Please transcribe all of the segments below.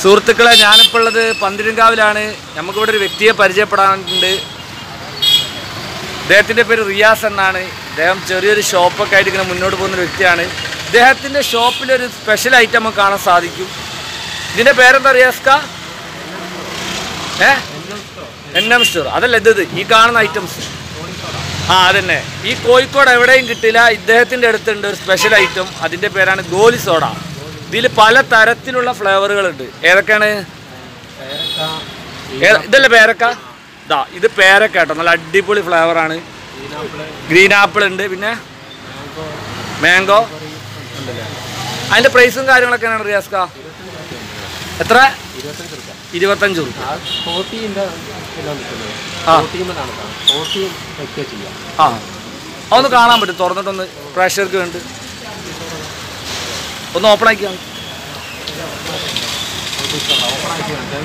സുഹൃത്തുക്കളെ ഞാനിപ്പോൾ ഉള്ളത് പന്തിരങ്കാവിലാണ് നമുക്കിവിടെ ഒരു വ്യക്തിയെ പരിചയപ്പെടാനുണ്ട് ഇദ്ദേഹത്തിൻ്റെ പേര് റിയാസ് എന്നാണ് ഇദ്ദേഹം ചെറിയൊരു ഷോപ്പൊക്കെ ആയിട്ട് ഇങ്ങനെ മുന്നോട്ട് പോകുന്ന ഒരു വ്യക്തിയാണ് ഇദ്ദേഹത്തിൻ്റെ ഷോപ്പിലൊരു സ്പെഷ്യൽ ഐറ്റം നമുക്ക് കാണാൻ സാധിക്കും ഇതിൻ്റെ പേരെന്താ റിയാസ്ക ഏ എൻ എം സ്റ്റോർ അതല്ല ഇത് ഇത് ഈ കാണുന്ന ഐറ്റംസ് ആ അതന്നെ ഈ കോഴിക്കോട് എവിടെയും കിട്ടില്ല ഇദ്ദേഹത്തിൻ്റെ അടുത്തുണ്ട് ഒരു സ്പെഷ്യൽ ഐറ്റം അതിൻ്റെ പേരാണ് ഗോലി സോഡ ഇതിൽ പല തരത്തിലുള്ള ഫ്ലേവറുകളുണ്ട് ഏതൊക്കെയാണ് ഏ- ഇതല്ലേ പേരക്ക ഇതാ ഇത് പേരക്ക കേട്ടോ നല്ല അടിപൊളി ഫ്ലേവറാണ് ഗ്രീൻ ആപ്പിൾ ഉണ്ട് പിന്നെ മാംഗോ അതിൻ്റെ പ്രൈസും കാര്യങ്ങളൊക്കെ എങ്ങനെയാണ് റിയാസ്ക എത്ര ഇരുപത്തഞ്ച് റുപ്യ ഇരുപത്തഞ്ച് രൂപ ആ ഫോർട്ടീൻ്റെ കിലോ നിൽക്കുന്നത് ആ. ഫോർട്ടീമെന്നാണ് ഫോർട്ടീൻ വെക്കുക ചെയ്യാം ആ അതൊന്ന് കാണാൻ പറ്റും തുറന്നിട്ടൊന്ന് പ്രേക്ഷകർക്ക് വേണ്ടി ഒന്ന് ഓപ്പൺ ആക്കി കാണും ഓപ്പണാക്കി വേണ്ട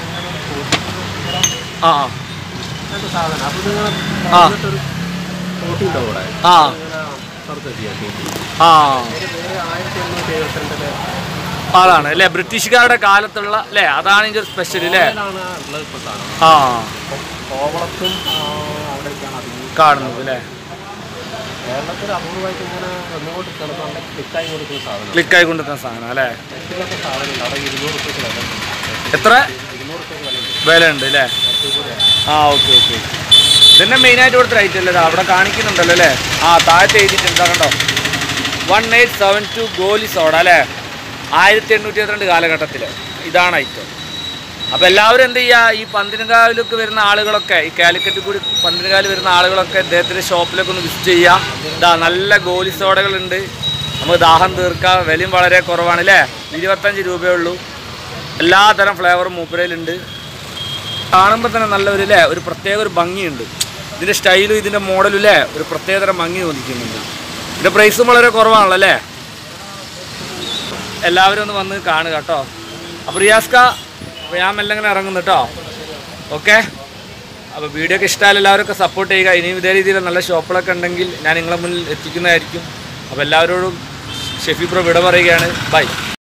ആ ആ അങ്ങനത്തെ സാധനം അപ്പോൾ നിങ്ങൾ ആ. എന്നിട്ടൊരു ഫോർട്ടി ഉണ്ടാവും ഇവിടെ ആ അങ്ങനെ പുറത്ത് ചെയ്യാം ഫോർട്ടി ആ വേറെ ആയിരത്തി എണ്ണൂറ്റി എഴുപത്തിരണ്ടില് അതാണ് അല്ലേ ബ്രിട്ടീഷുകാരുടെ കാലത്തുള്ള അല്ലേ അതാണ് ഇതിൻ്റെ സ്പെഷ്യൽ അല്ലേ ആണ് ഉള്ളത് ഇപ്പോൾ സാധനം ആ കോവളത്തും ആ, അവിടെയൊക്കെയാണ് അധികം കാണുന്നത് അല്ലേ കേരളത്തിൽ അപൂർവമായിട്ട് ഇങ്ങനെ വന്നുകൊണ്ട് കിടന്നുകൊണ്ട് ക്ലിക്കായി കൊടുക്കുന്ന സാധനം ക്ലിക്കായി കൊണ്ടിരിക്കുന്ന സാധനം അല്ലേ നെറ്റിലൊക്കെ സാധനമില്ല അവിടെ ഇരുന്നൂറ് റുപ്യക്ക് വില ഉണ്ട്. എത്ര ഇരുന്നൂറ് റുപ്യക്ക് വില ഉണ്ട് വില ഉണ്ട് അല്ലേ കുറച്ചും കൂടെ ആ ഓക്കെ ഓക്കെ ഇതന്നെ മെയിനായിട്ട് കൊടുത്ത റേറ്റ് അല്ലേ ഇതാ അവിടെ കാണിക്കുന്നുണ്ടല്ലോ അല്ലേ ആ താഴത്തെ എഴുതിയിട്ടുണ്ട് കണ്ടോ വൺ എയ്റ്റ് സെവൻ ടു ഗോലി സോഡ അല്ലേ ആയിരത്തി എണ്ണൂറ്റി ഇരുപത്തിരണ്ട് കാലഘട്ടത്തിൽ ഇതാണ് ഐറ്റം അപ്പോൾ എല്ലാവരും എന്ത് ചെയ്യുക ഈ പന്തിനകാവിലേക്ക് വരുന്ന ആളുകളൊക്കെ ഈ കാലിക്കറ്റ് കൂടി പന്തിനകാവിൽ വരുന്ന ആളുകളൊക്കെ ഇദ്ദേഹത്തിൻ്റെ ഷോപ്പിലൊക്കെ ഒന്ന് വിസിറ്റ് ചെയ്യുക ഇതാ നല്ല ഗോലി സോഡകളുണ്ട് നമുക്ക് ദാഹം തീർക്കാം വിലയും വളരെ കുറവാണ് അല്ലേ ഇരുപത്തഞ്ച് രൂപയേ ഉള്ളൂ എല്ലാതരം ഫ്ലേവറും മൂപ്പരയിലുണ്ട് കാണുമ്പോൾ തന്നെ നല്ലൊരു അല്ലേ ഒരു പ്രത്യേക ഒരു ഭംഗിയുണ്ട് ഇതിൻ്റെ സ്റ്റൈലും ഇതിൻ്റെ മോഡലും അല്ലേ ഒരു പ്രത്യേകതരം ഭംഗി തോന്നിക്കുന്നുണ്ട് ഇതിൻ്റെ പ്രൈസും വളരെ കുറവാണല്ലോ അല്ലേ എല്ലാവരും ഒന്ന് വന്ന് കാണുക കേട്ടോ അപ്പോൾ റിയാസ്ക അപ്പോൾ ഞാൻ മെല്ലെ ഇങ്ങനെ ഇറങ്ങുന്നു കേട്ടോ ഓക്കെ അപ്പോൾ വീഡിയോ ഒക്കെ ഇഷ്ടമായാലും എല്ലാവരും സപ്പോർട്ട് ചെയ്യുക ഇനിയും ഇതേ രീതിയിൽ നല്ല ഷോപ്പുകളൊക്കെ ഉണ്ടെങ്കിൽ ഞാൻ നിങ്ങളെ മുന്നിൽ എത്തിക്കുന്നതായിരിക്കും അപ്പോൾ എല്ലാവരോടും ഷെഫി പ്രോ വിട പറയുകയാണ് ബൈ